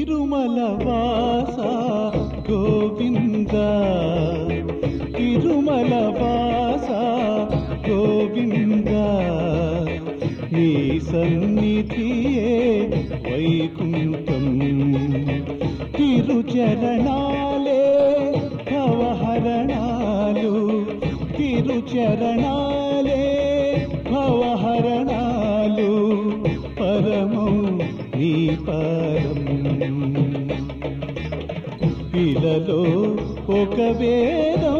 తిరుమల వాస గోవింద తిరుమల వాస గోవింద నీ సన్నిధియే వైకుంఠం తిరుచరణాలే భవహరణాలు తిరుచరణాలే భవహరణాలు పరమం నీ పరం ఇలలో ఒక వేదం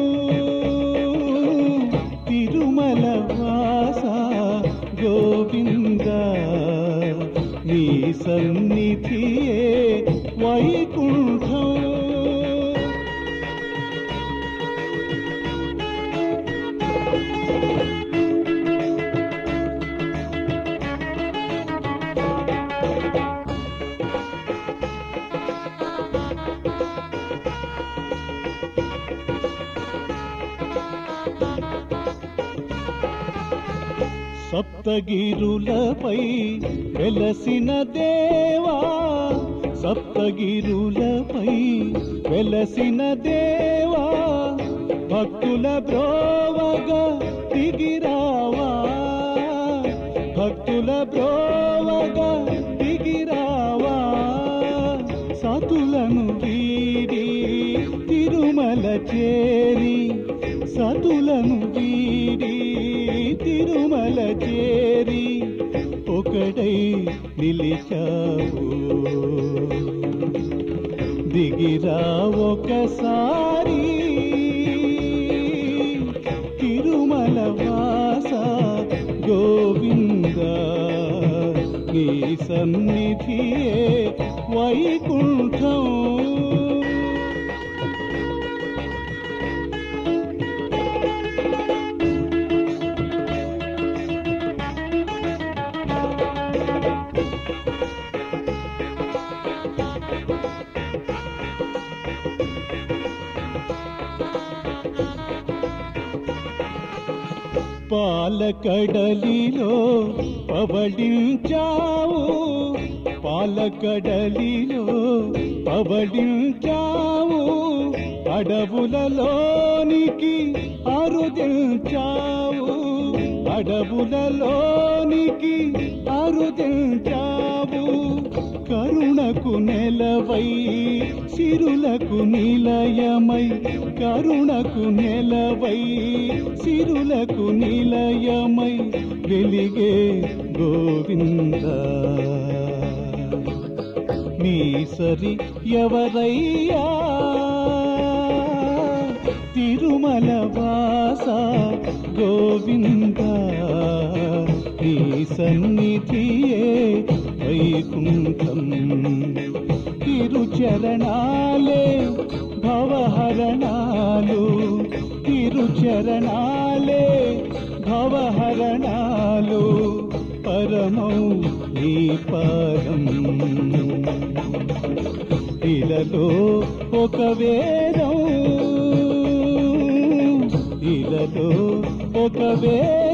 తిరుమల వాస గోవింద నీ సన్నిధియే వైకుంఠం సప్తగిరులపై వెలసిన దేవా సప్తగిరులపై వెలసిన దేవా భక్తుల బ్రోవగా దిగిరావా భక్తుల బ్రోవగా దిగిరావా సతులను వీడి తిరుమల చేరి సతులను వీడి తిరుమల చేరి ఒకడై నిలిచావు దిగిరా ఒకసారి తిరుమల వాస గోవింద నీ సన్నిధియే వైకుంఠం పాలకడలిలో పవళించావు పాలకడలిలో పవళించావు అడవులలోనికి అరుదించావు అడవులలోనికి అరుదించావు కరుణకు నెలవై సిరులకు నిలయమై కరుణకు నెలవై సిరులకు నిలయమై వెలిగే గోవింద నీ సరి ఎవరయ్యా తిరుమల వాస గోవింద నీ సన్నిధియే వైకుంఠం తిరుచరణాలే భవహరణాలు తిరుచరణాలే భవహరణాలు పరమౌ నీ పరం ఇలలో ఒక వేదం ఇలలో ఒక వేదం